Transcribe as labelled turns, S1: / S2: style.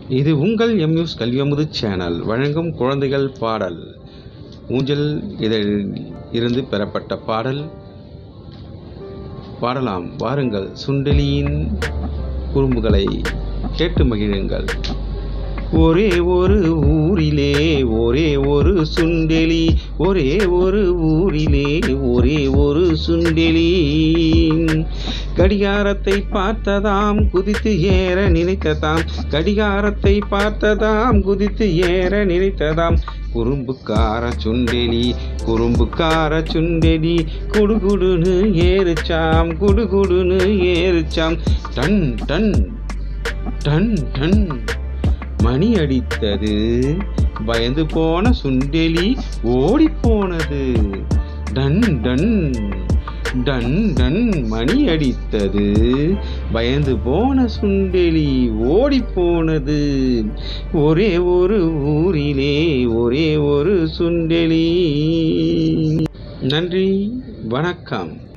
S1: இது உங்கள் எம்யூஸ் கல்வியமுது சேனல் வழங்கும் குழந்தைகள் பாடல் ஊஞ்சல் இதழில் இருந்து பெறப்பட்ட பாடல் பாடலாம் வாருங்கள் சுண்டெலியின் குறும்புகளை கேட்டு மகிழுங்கள் ஒரே ஒரு ஊரிலே ஒரே ஒரு சுண்டெலி ஒரே ஒரு ஊரிலே ஒரே ஒரு சுண்டெலி கடிகாரத்தை பார்த்ததாம் குதித்து ஏற நினைத்ததாம் கடிகாரத்தை பார்த்ததாம் குதித்து ஏற நினைத்ததாம் குறும்புக்கார சுண்டெலி குறும்புக்கார சுண்டெலி குடுகுடுன்னு ஏறுச்சாம் குடுகுடுன்னு ஏறுச்சாம் டன் டன் டன் டன் மணி அடித்தது பயந்து போன சுண்டெலி ஓடிப்போனது டன் டன் டன் டன் மணி அடித்தது பயந்து போன சுண்டெலி ஓடிப்போனது ஒரே ஒரு ஊரிலே ஒரே ஒரு சுண்டெலி நன்றி வணக்கம்